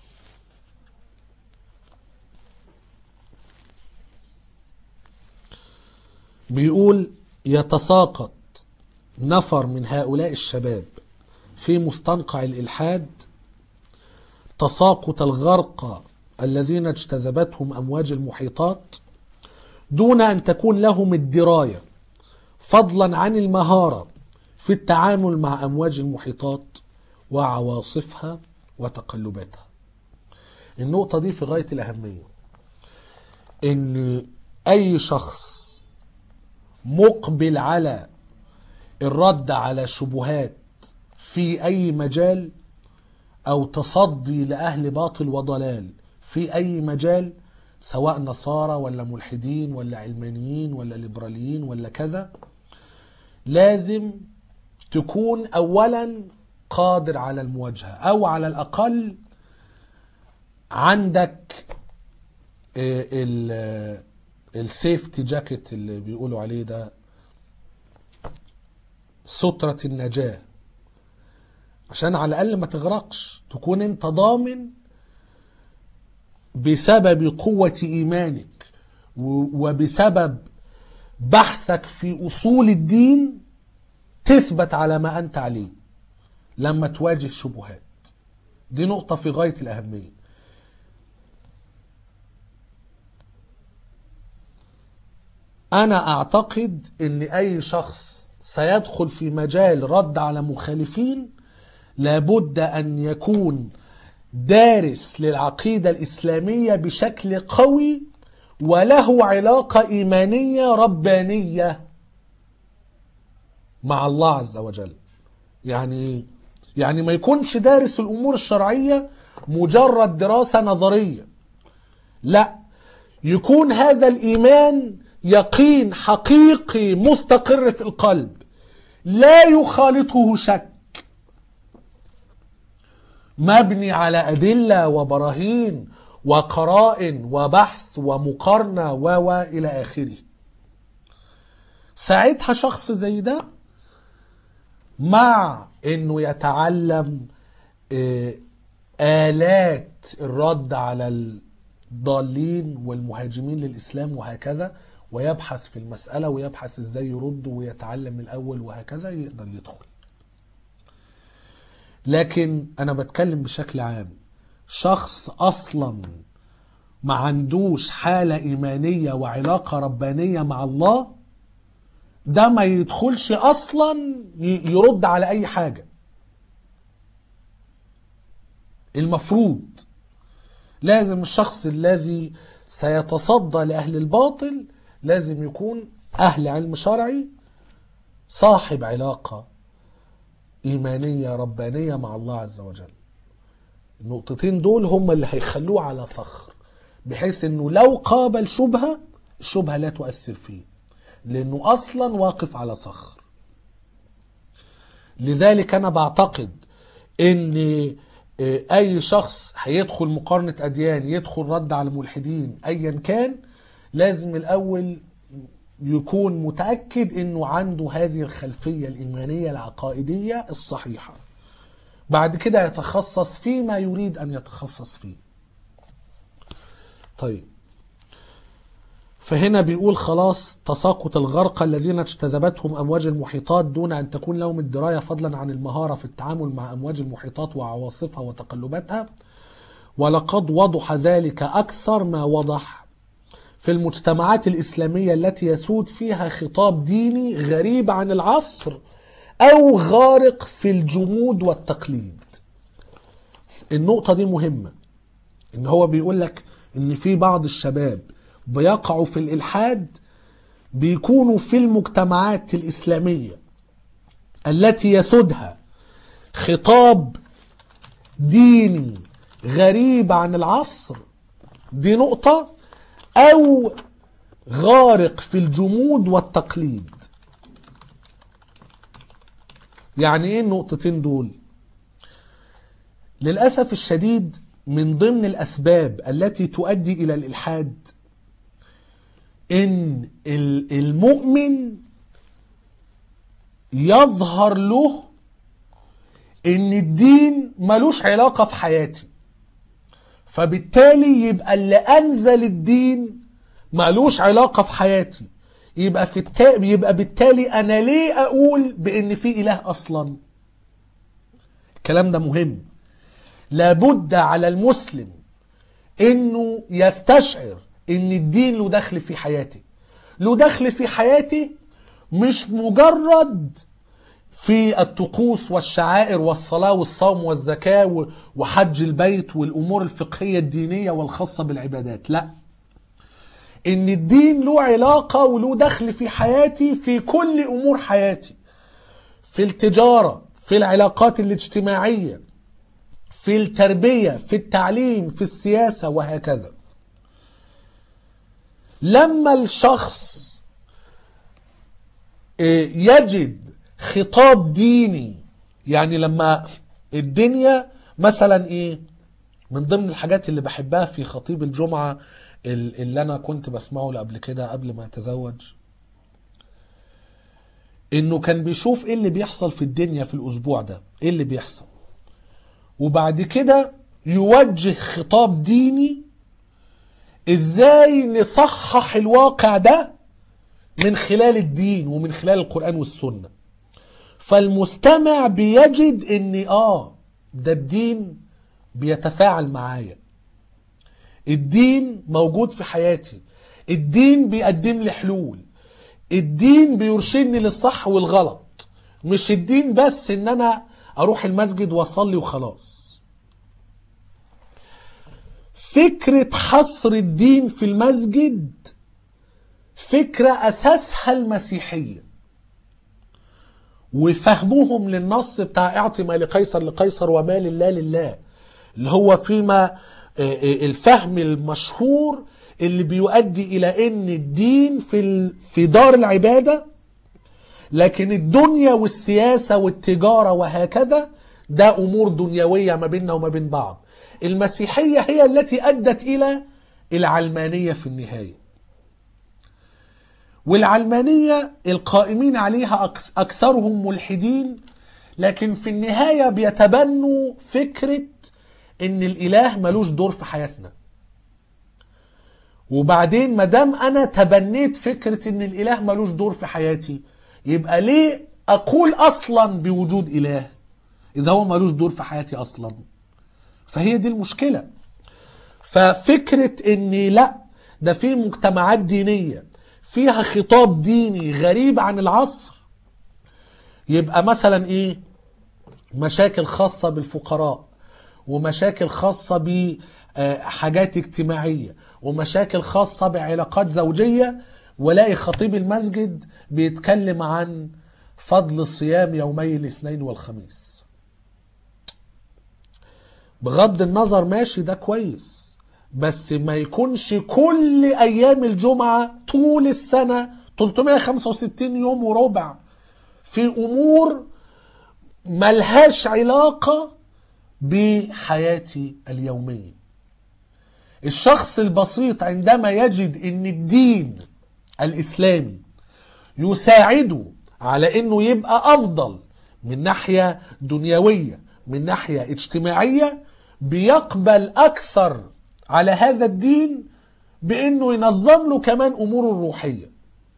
بيقول يتساقط نفر من هؤلاء الشباب في مستنقع الإلحاد تساقط الغرق الذين اجتذبتهم أمواج المحيطات دون أن تكون لهم الدراية فضلا عن المهارة في التعامل مع أمواج المحيطات وعواصفها وتقلباتها النقطة دي في غاية الأهمية إن أي شخص مقبل على الرد على شبهات في أي مجال أو تصدي لأهل باطل وضلال في أي مجال سواء نصارى ولا ملحدين ولا علمانيين ولا ليبراليين ولا كذا لازم تكون أولا قادر على المواجهة أو على الأقل عندك السيفتي جاكيت اللي بيقولوا عليه ده سترة النجاة عشان على الأقل ما تغرقش تكون انت ضامن بسبب قوة إيمانك وبسبب بحثك في أصول الدين تثبت على ما أنت عليه لما تواجه شبهات دي نقطة في غاية الأهمية أنا أعتقد أن أي شخص سيدخل في مجال رد على مخالفين لابد أن يكون دارس للعقيدة الإسلامية بشكل قوي وله علاقة إيمانية ربانية مع الله عز وجل يعني يعني ما يكونش دارس الأمور الشرعية مجرد دراسة نظرية لا يكون هذا الإيمان يقين حقيقي مستقر في القلب لا يخالطه شك مبني على أدلة وبراهين وقرائن وبحث ومقارنة و إلى آخره ساعتها شخص زي ده مع انه يتعلم آلات الرد على الضالين والمهاجمين للإسلام وهكذا ويبحث في المسألة ويبحث ازاي يرد ويتعلم من الأول وهكذا يقدر يدخل لكن أنا بتكلم بشكل عام شخص أصلا ما عندوش حالة إيمانية وعلاقة ربانية مع الله ده ما يدخلش أصلا يرد على أي حاجة المفروض لازم الشخص الذي سيتصدى لأهل الباطل لازم يكون أهل علم شرعي صاحب علاقة إيمانية ربانية مع الله عز وجل النقطتين دول هم اللي هيخلوه على صخر بحيث انه لو قابل شبهة الشبهة لا تؤثر فيه لانه اصلا واقف على صخر لذلك انا بعتقد ان اي شخص هيدخل مقارنة اديان يدخل رد على الملحدين ايا كان لازم الاول يكون متأكد انه عنده هذه الخلفية الإيمانية العقائدية الصحيحة بعد كده يتخصص فيما يريد أن يتخصص فيه طيب فهنا بيقول خلاص تساقط الغرق الذين اجتذبتهم أمواج المحيطات دون أن تكون لهم الدراية فضلا عن المهارة في التعامل مع أمواج المحيطات وعواصفها وتقلباتها ولقد وضح ذلك أكثر ما وضح في المجتمعات الإسلامية التي يسود فيها خطاب ديني غريب عن العصر أو غارق في الجمود والتقليد النقطة دي مهمة إن هو بيقول لك إن في بعض الشباب بيقعوا في الإلحاد بيكونوا في المجتمعات الإسلامية التي يسودها خطاب ديني غريب عن العصر دي نقطة أو غارق في الجمود والتقليد يعني ايه النقطتين دول للأسف الشديد من ضمن الأسباب التي تؤدي إلى الإلحاد إن ال- المؤمن يظهر له إن الدين ملوش علاقة في حياتي فبالتالي يبقى اللي أنزل الدين ملوش علاقة في حياتي يبقى في التا... يبقى بالتالي أنا ليه أقول بإن في إله أصلا الكلام ده مهم لابد على المسلم انه يستشعر ان الدين له دخل في حياتي له دخل في حياتي مش مجرد في الطقوس والشعائر والصلاة والصوم والزكاة و- وحج البيت والأمور الفقهية الدينية والخاصة بالعبادات لا إن الدين له علاقة وله دخل في حياتي في كل أمور حياتي في التجارة في العلاقات الاجتماعية في التربية في التعليم في السياسة وهكذا لما الشخص آه، يجد خطاب ديني يعني لما الدنيا مثلا ايه من ضمن الحاجات اللي بحبها في خطيب الجمعة ال- اللي انا كنت بسمعه قبل كده قبل ما اتزوج انه كان بيشوف ايه اللي بيحصل في الدنيا في الاسبوع ده ايه اللي بيحصل وبعد كده يوجه خطاب ديني ازاي نصحح الواقع ده من خلال الدين ومن خلال القرآن والسنة فالمستمع بيجد ان اه ده الدين بيتفاعل معايا الدين موجود في حياتي الدين بيقدم لي حلول الدين بيرشدني للصح والغلط مش الدين بس ان انا اروح المسجد واصلي وخلاص فكرة حصر الدين في المسجد فكرة اساسها المسيحية وفهمهم للنص بتاع اعطي ما لقيصر لقيصر وما لله لله اللي هو فيما آه، آه، الفهم المشهور اللي بيؤدي الى ان الدين في ال- في دار العباده لكن الدنيا والسياسه والتجاره وهكذا ده امور دنيويه ما بيننا وما بين بعض المسيحيه هي التي ادت الى العلمانيه في النهايه والعلمانيه القائمين عليها أكث- اكثرهم ملحدين لكن في النهايه بيتبنوا فكره ان الاله ملوش دور في حياتنا وبعدين ما دام انا تبنيت فكره ان الاله ملوش دور في حياتي يبقى ليه اقول اصلا بوجود اله اذا هو ملوش دور في حياتي اصلا فهي دي المشكله ففكره ان لا ده في مجتمعات دينيه فيها خطاب ديني غريب عن العصر يبقى مثلا ايه مشاكل خاصة بالفقراء ومشاكل خاصة بحاجات اجتماعية ومشاكل خاصة بعلاقات زوجية ولاقي خطيب المسجد بيتكلم عن فضل صيام يومي الاثنين والخميس بغض النظر ماشي ده كويس بس ما يكونش كل ايام الجمعة طول السنة 365 يوم وربع في امور ملهاش علاقة بحياتي اليومية الشخص البسيط عندما يجد ان الدين الاسلامي يساعده على انه يبقى افضل من ناحيه دنيويه من ناحيه اجتماعيه بيقبل اكثر على هذا الدين بانه ينظم له كمان اموره الروحيه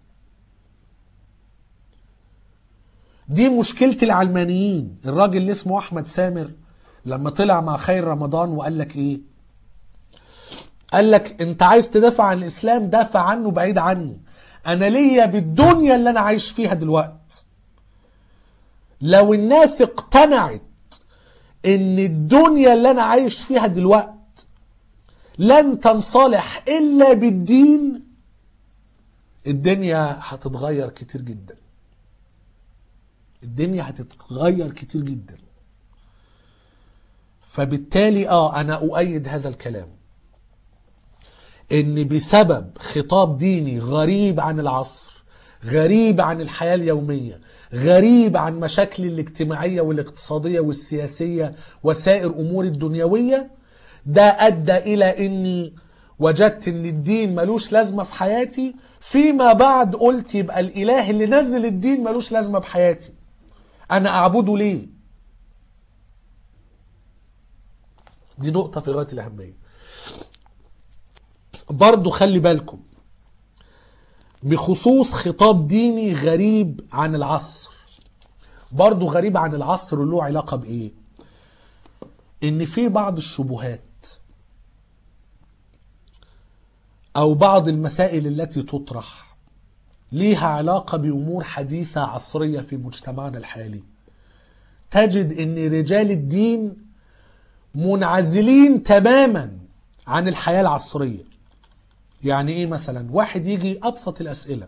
دي مشكله العلمانيين الراجل اللي اسمه احمد سامر لما طلع مع خير رمضان وقال لك ايه قال لك انت عايز تدافع عن الاسلام دافع عنه بعيد عني انا ليا بالدنيا اللي انا عايش فيها دلوقتي لو الناس اقتنعت ان الدنيا اللي انا عايش فيها دلوقتي لن تنصلح الا بالدين الدنيا هتتغير كتير جدا الدنيا هتتغير كتير جدا فبالتالي اه انا اؤيد هذا الكلام ان بسبب خطاب ديني غريب عن العصر غريب عن الحياة اليومية غريب عن مشاكل الاجتماعية والاقتصادية والسياسية وسائر امور الدنيوية ده ادى الى اني وجدت ان الدين ملوش لازمة في حياتي فيما بعد قلت يبقى الاله اللي نزل الدين ملوش لازمة بحياتي انا اعبده ليه دي نقطة في غاية الأهمية برضو خلي بالكم بخصوص خطاب ديني غريب عن العصر برضو غريب عن العصر له علاقة بإيه إن في بعض الشبهات أو بعض المسائل التي تطرح ليها علاقة بأمور حديثة عصرية في مجتمعنا الحالي تجد إن رجال الدين منعزلين تماما عن الحياة العصرية يعني ايه مثلا واحد يجي ابسط الاسئلة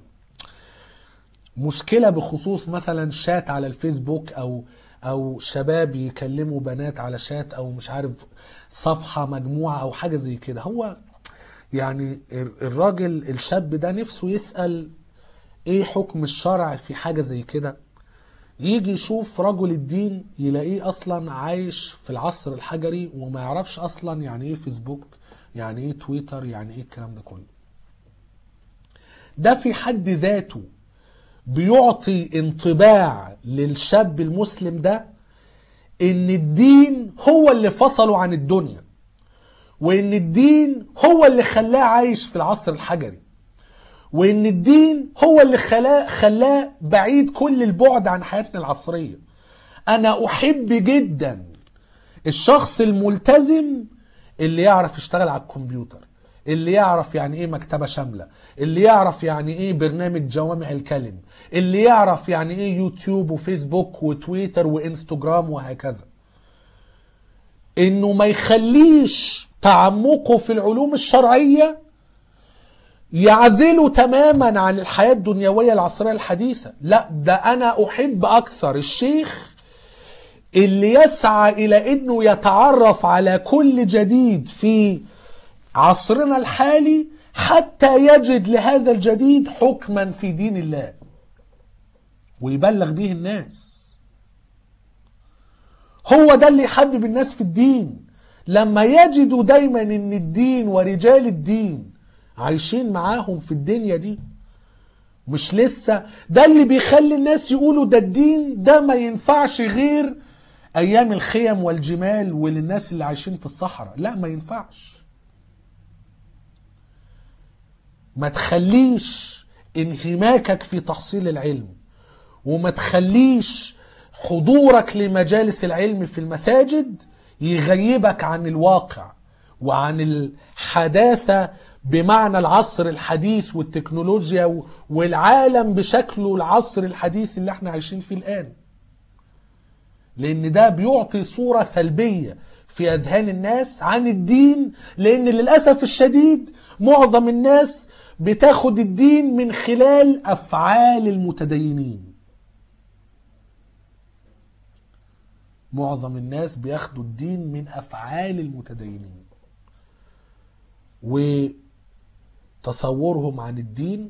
مشكلة بخصوص مثلا شات على الفيسبوك او او شباب يكلموا بنات على شات او مش عارف صفحة مجموعة او حاجة زي كده هو يعني الراجل الشاب ده نفسه يسأل ايه حكم الشرع في حاجة زي كده يجي يشوف رجل الدين يلاقيه اصلا عايش في العصر الحجري وما يعرفش اصلا يعني ايه فيسبوك يعني ايه تويتر يعني ايه الكلام ده كله ده في حد ذاته بيعطي انطباع للشاب المسلم ده ان الدين هو اللي فصله عن الدنيا وان الدين هو اللي خلاه عايش في العصر الحجري وان الدين هو اللي خلاه خلاه بعيد كل البعد عن حياتنا العصريه انا احب جدا الشخص الملتزم اللي يعرف يشتغل على الكمبيوتر اللي يعرف يعني ايه مكتبة شاملة اللي يعرف يعني ايه برنامج جوامع الكلم اللي يعرف يعني ايه يوتيوب وفيسبوك وتويتر وانستجرام وهكذا انه ما يخليش تعمقه في العلوم الشرعيه يعزله تماما عن الحياة الدنيوية العصرية الحديثة لا ده أنا أحب أكثر الشيخ اللي يسعى إلى أنه يتعرف على كل جديد في عصرنا الحالي حتى يجد لهذا الجديد حكما في دين الله ويبلغ به الناس هو ده اللي يحبب الناس في الدين لما يجدوا دايما ان الدين ورجال الدين عايشين معاهم في الدنيا دي مش لسه ده اللي بيخلي الناس يقولوا ده الدين ده ما ينفعش غير ايام الخيم والجمال وللناس اللي عايشين في الصحراء لا ما ينفعش ما تخليش انهماكك في تحصيل العلم وما تخليش حضورك لمجالس العلم في المساجد يغيبك عن الواقع وعن الحداثة بمعنى العصر الحديث والتكنولوجيا والعالم بشكله العصر الحديث اللي احنا عايشين فيه الآن لأن ده بيعطي صورة سلبية في أذهان الناس عن الدين لأن للأسف الشديد معظم الناس بتاخد الدين من خلال أفعال المتدينين معظم الناس بياخدوا الدين من أفعال المتدينين وتصورهم عن الدين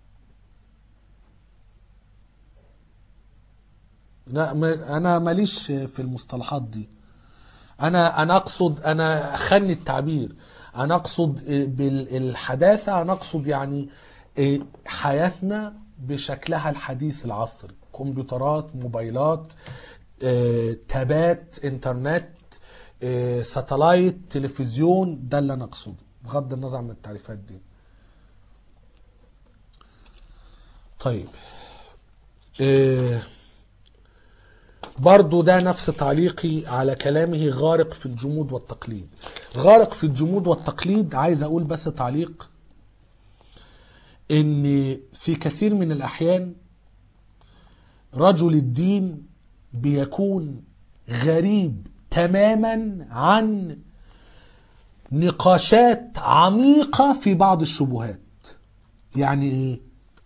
لا ما انا ماليش في المصطلحات دي انا انا اقصد انا خلني التعبير انا اقصد بالحداثه انا اقصد يعني حياتنا بشكلها الحديث العصري كمبيوترات موبايلات آه، تابات انترنت آه، ساتلايت تلفزيون ده اللي انا اقصده بغض النظر عن التعريفات دي طيب آه، برضو ده نفس تعليقي على كلامه غارق في الجمود والتقليد غارق في الجمود والتقليد عايز اقول بس تعليق ان في كثير من الاحيان رجل الدين بيكون غريب تماما عن نقاشات عميقة في بعض الشبهات يعني ايه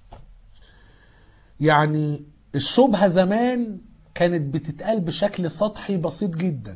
يعني الشبهة زمان كانت بتتقال بشكل سطحي بسيط جدا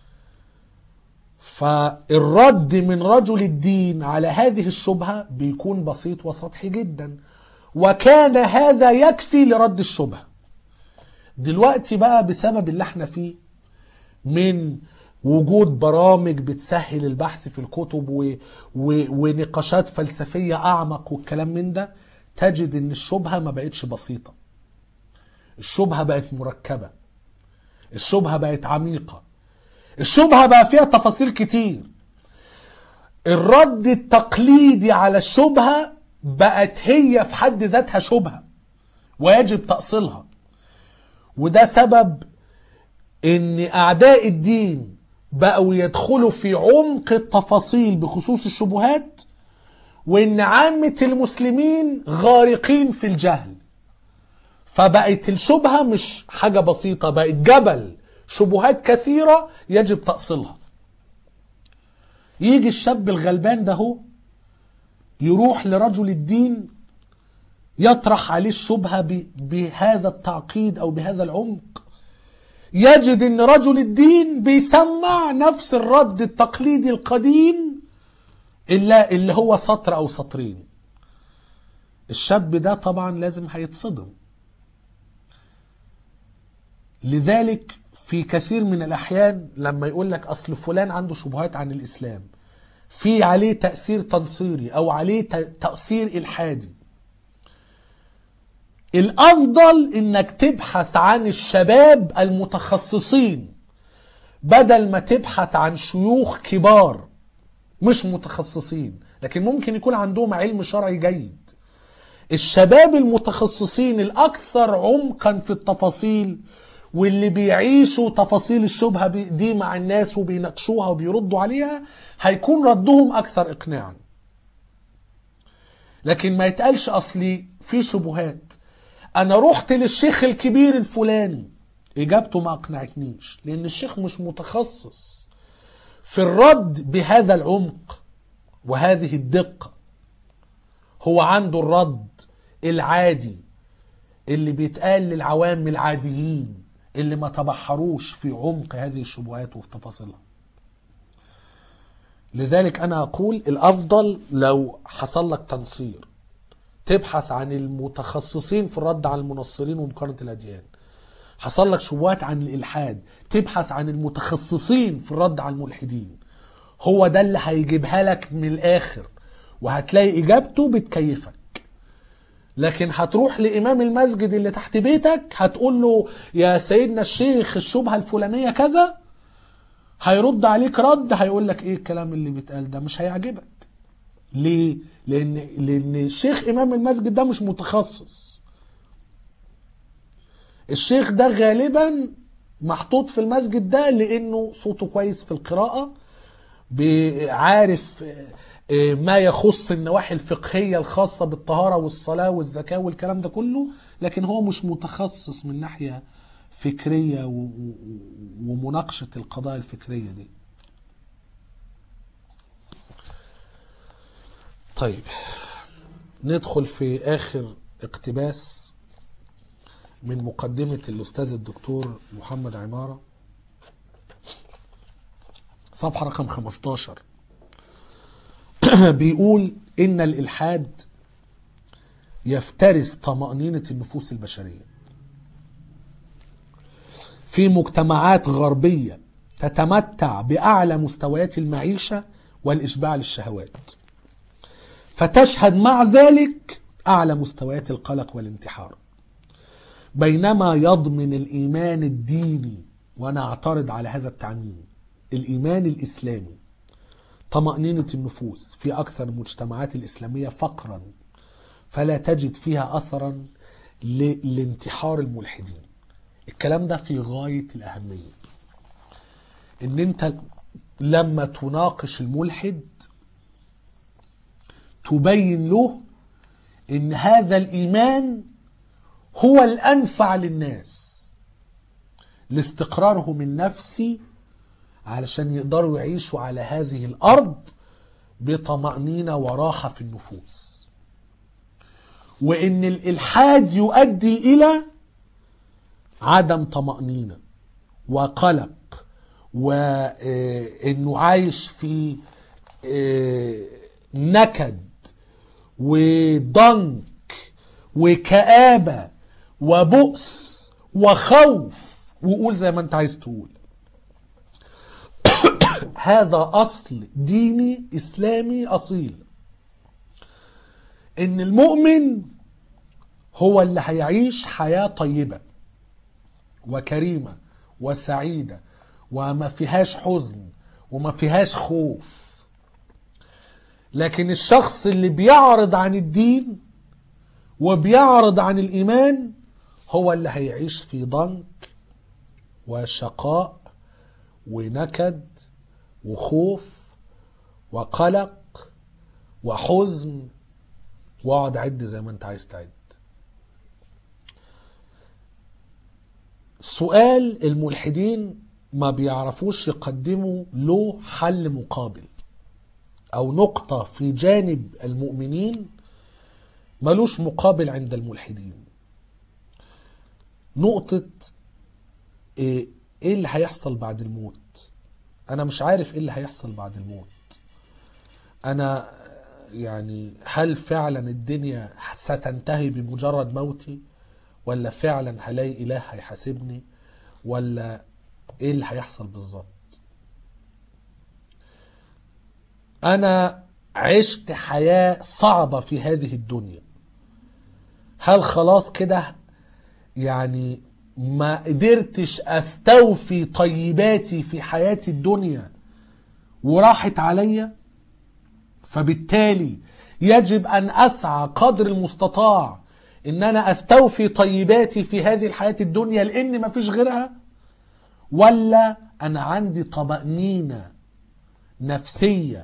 فالرد من رجل الدين على هذه الشبهة بيكون بسيط وسطحي جدا وكان هذا يكفي لرد الشبهة دلوقتي بقى بسبب اللي احنا فيه من وجود برامج بتسهل البحث في الكتب و... و... ونقاشات فلسفية أعمق والكلام من ده تجد ان الشبهة ما بقتش بسيطة الشبهة بقت مركبة الشبهة بقت عميقة الشبهة بقى فيها تفاصيل كتير الرد التقليدي على الشبهة بقت هي في حد ذاتها شبهة ويجب تأصيلها وده سبب ان اعداء الدين بقوا يدخلوا في عمق التفاصيل بخصوص الشبهات وان عامة المسلمين غارقين في الجهل فبقت الشبهة مش حاجة بسيطة بقت جبل شبهات كثيرة يجب تأصيلها يجي الشاب الغلبان ده هو يروح لرجل الدين يطرح عليه الشبهة ب- بهذا التعقيد أو بهذا العمق يجد ان رجل الدين بيسمع نفس الرد التقليدي القديم الا اللي هو سطر او سطرين الشاب ده طبعا لازم هيتصدم لذلك في كثير من الاحيان لما يقول لك اصل فلان عنده شبهات عن الاسلام في عليه تاثير تنصيري او عليه ت- تاثير الحادي الافضل انك تبحث عن الشباب المتخصصين بدل ما تبحث عن شيوخ كبار مش متخصصين لكن ممكن يكون عندهم علم شرعي جيد الشباب المتخصصين الاكثر عمقا في التفاصيل واللي بيعيشوا تفاصيل الشبهه بي- دي مع الناس وبيناقشوها وبيردوا عليها هيكون ردهم اكثر اقناعا لكن ما يتقالش اصلي في شبهات انا رحت للشيخ الكبير الفلاني اجابته ما اقنعتنيش لان الشيخ مش متخصص في الرد بهذا العمق وهذه الدقة هو عنده الرد العادي اللي بيتقال للعوام العاديين اللي ما تبحروش في عمق هذه الشبهات وفي تفاصيلها لذلك انا اقول الافضل لو حصل لك تنصير تبحث عن المتخصصين في الرد على المنصرين ومقارنة الأديان حصل لك شبهات عن الإلحاد تبحث عن المتخصصين في الرد على الملحدين هو ده اللي هيجيبها لك من الآخر وهتلاقي إجابته بتكيفك لكن هتروح لإمام المسجد اللي تحت بيتك هتقول له يا سيدنا الشيخ الشبهة الفلانية كذا هيرد عليك رد هيقول لك ايه الكلام اللي بيتقال ده مش هيعجبك ليه؟ لأن لأن الشيخ إمام المسجد ده مش متخصص. الشيخ ده غالبا محطوط في المسجد ده لأنه صوته كويس في القراءة عارف ما يخص النواحي الفقهية الخاصة بالطهارة والصلاة والزكاة والكلام ده كله لكن هو مش متخصص من ناحية فكرية و- و- ومناقشة القضايا الفكرية دي طيب ندخل في آخر اقتباس من مقدمة الأستاذ الدكتور محمد عمارة صفحة رقم 15 بيقول إن الإلحاد يفترس طمأنينة النفوس البشرية في مجتمعات غربية تتمتع بأعلى مستويات المعيشة والإشباع للشهوات فتشهد مع ذلك أعلى مستويات القلق والانتحار بينما يضمن الإيمان الديني وأنا أعترض على هذا التعميم الإيمان الإسلامي طمأنينة النفوس في أكثر المجتمعات الإسلامية فقرا فلا تجد فيها أثرا ل- لانتحار الملحدين الكلام ده في غاية الأهمية إن أنت لما تناقش الملحد تبين له إن هذا الإيمان هو الأنفع للناس لاستقرارهم النفسي علشان يقدروا يعيشوا على هذه الأرض بطمأنينة وراحة في النفوس وإن الإلحاد يؤدي إلى عدم طمأنينة وقلق وإنه عايش في آه، نكد وضنك وكآبة وبؤس وخوف وقول زي ما انت عايز تقول هذا أصل ديني إسلامي أصيل إن المؤمن هو اللي هيعيش حياة طيبة وكريمة وسعيدة وما فيهاش حزن وما فيهاش خوف لكن الشخص اللي بيعرض عن الدين وبيعرض عن الإيمان هو اللي هيعيش في ضنك وشقاء ونكد وخوف وقلق وحزن واقعد عد زي ما انت عايز تعد سؤال الملحدين ما بيعرفوش يقدموا له حل مقابل او نقطة في جانب المؤمنين ملوش مقابل عند الملحدين نقطة ايه إيه اللي هيحصل بعد الموت انا مش عارف ايه اللي هيحصل بعد الموت انا يعني هل فعلا الدنيا ستنتهي بمجرد موتي ولا فعلا هلاقي اله هيحاسبني ولا ايه اللي هيحصل بالظبط انا عشت حياة صعبة في هذه الدنيا هل خلاص كده يعني ما قدرتش استوفي طيباتي في حياتي الدنيا وراحت عليا فبالتالي يجب ان اسعى قدر المستطاع ان انا استوفي طيباتي في هذه الحياة الدنيا لان مفيش غيرها ولا انا عندي طمأنينة نفسية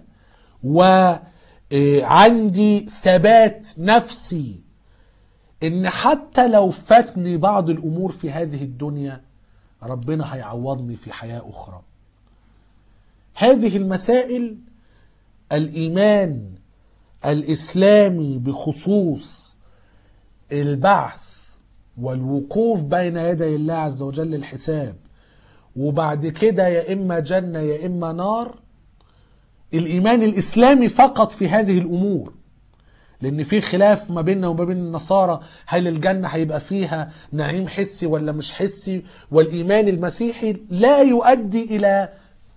وعندي ثبات نفسي ان حتى لو فاتني بعض الامور في هذه الدنيا ربنا هيعوضني في حياة اخرى هذه المسائل الايمان الاسلامي بخصوص البعث والوقوف بين يدي الله عز وجل الحساب وبعد كده يا اما جنه يا اما نار الايمان الاسلامي فقط في هذه الامور لان في خلاف ما بيننا وما بين النصارى هل الجنه هيبقى فيها نعيم حسي ولا مش حسي والايمان المسيحي لا يؤدي الى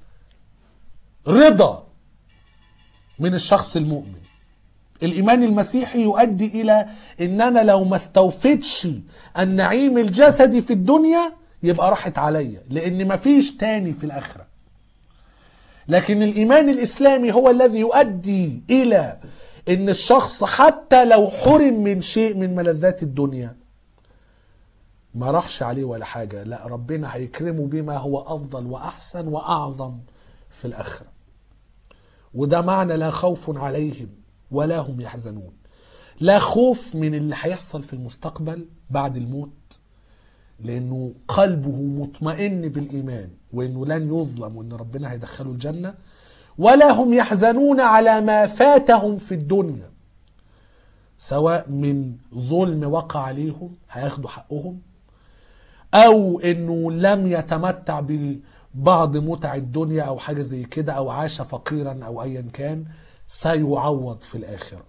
رضا من الشخص المؤمن الايمان المسيحي يؤدي الى ان انا لو ما استوفيتش النعيم الجسدي في الدنيا يبقى راحت عليا لان مفيش تاني في الاخره لكن الايمان الاسلامي هو الذي يؤدي الى ان الشخص حتى لو حرم من شيء من ملذات الدنيا ما راحش عليه ولا حاجه لا ربنا هيكرمه بما هو افضل واحسن واعظم في الاخره وده معنى لا خوف عليهم ولا هم يحزنون لا خوف من اللي هيحصل في المستقبل بعد الموت لانه قلبه مطمئن بالايمان وانه لن يظلم وان ربنا هيدخله الجنه ولا هم يحزنون على ما فاتهم في الدنيا سواء من ظلم وقع عليهم هياخدوا حقهم او انه لم يتمتع ببعض متع الدنيا او حاجه زي كده او عاش فقيرا او ايا كان سيعوض في الاخره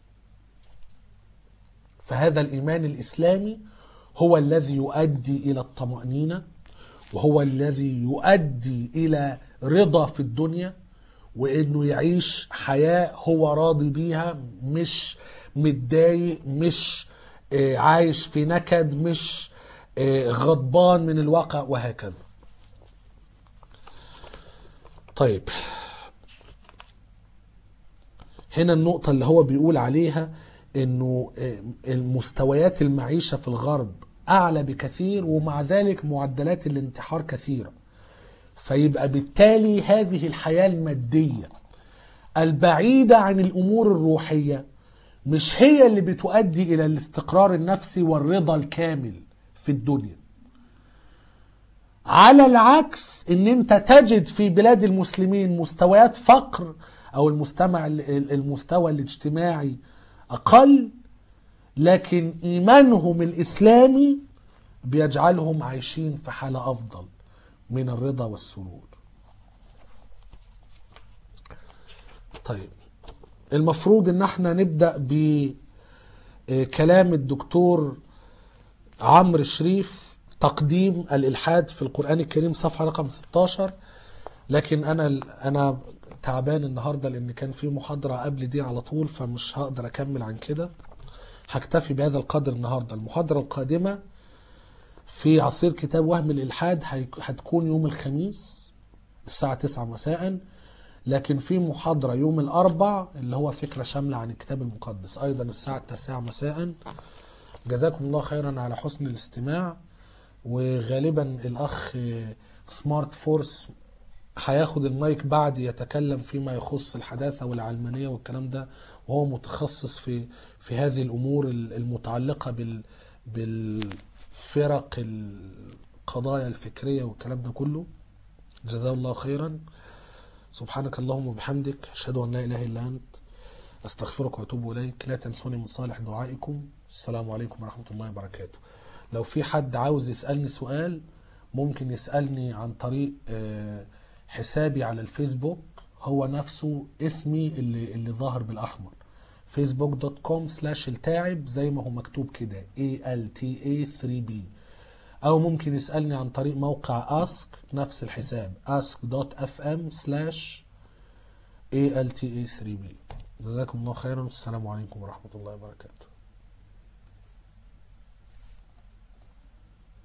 فهذا الايمان الاسلامي هو الذي يؤدي الى الطمانينه وهو الذي يؤدي الى رضا في الدنيا وانه يعيش حياه هو راضي بيها مش متضايق مش آه، عايش في نكد مش آه، غضبان من الواقع وهكذا طيب هنا النقطة اللي هو بيقول عليها انه آه، المستويات المعيشة في الغرب اعلى بكثير ومع ذلك معدلات الانتحار كثيرة فيبقى بالتالي هذه الحياة المادية البعيدة عن الامور الروحية مش هي اللي بتؤدي الى الاستقرار النفسي والرضا الكامل في الدنيا على العكس ان انت تجد في بلاد المسلمين مستويات فقر او المستمع المستوى الاجتماعي اقل لكن ايمانهم الاسلامي بيجعلهم عايشين في حاله افضل من الرضا والسرور طيب المفروض ان احنا نبدا بكلام الدكتور عمرو شريف تقديم الالحاد في القران الكريم صفحه رقم 16 لكن انا انا تعبان النهارده لان كان في محاضره قبل دي على طول فمش هقدر اكمل عن كده هكتفي بهذا القدر النهارده المحاضره القادمه في عصير كتاب وهم الالحاد هيك- هتكون يوم الخميس الساعه 9 مساء لكن في محاضرة يوم الأربع اللي هو فكرة شاملة عن الكتاب المقدس أيضا الساعة 9 مساء جزاكم الله خيرا على حسن الاستماع وغالبا الأخ سمارت فورس هياخد المايك بعد يتكلم فيما يخص الحداثة والعلمانية والكلام ده وهو متخصص في في هذه الأمور المتعلقة بال بالفرق القضايا الفكرية والكلام ده كله جزاه الله خيرا سبحانك اللهم وبحمدك أشهد أن لا إله إلا أنت أستغفرك وأتوب إليك لا تنسوني من صالح دعائكم السلام عليكم ورحمة الله وبركاته لو في حد عاوز يسألني سؤال ممكن يسألني عن طريق آه، حسابي على الفيسبوك هو نفسه اسمي اللي, اللي ظاهر بالأحمر فيسبوك دوت كوم سلاش التاعب زي ما هو مكتوب كده A L T A 3 B او ممكن يسالني عن طريق موقع ask نفس الحساب ask.fm slash alta3b جزاكم الله خيرا والسلام عليكم ورحمه الله وبركاته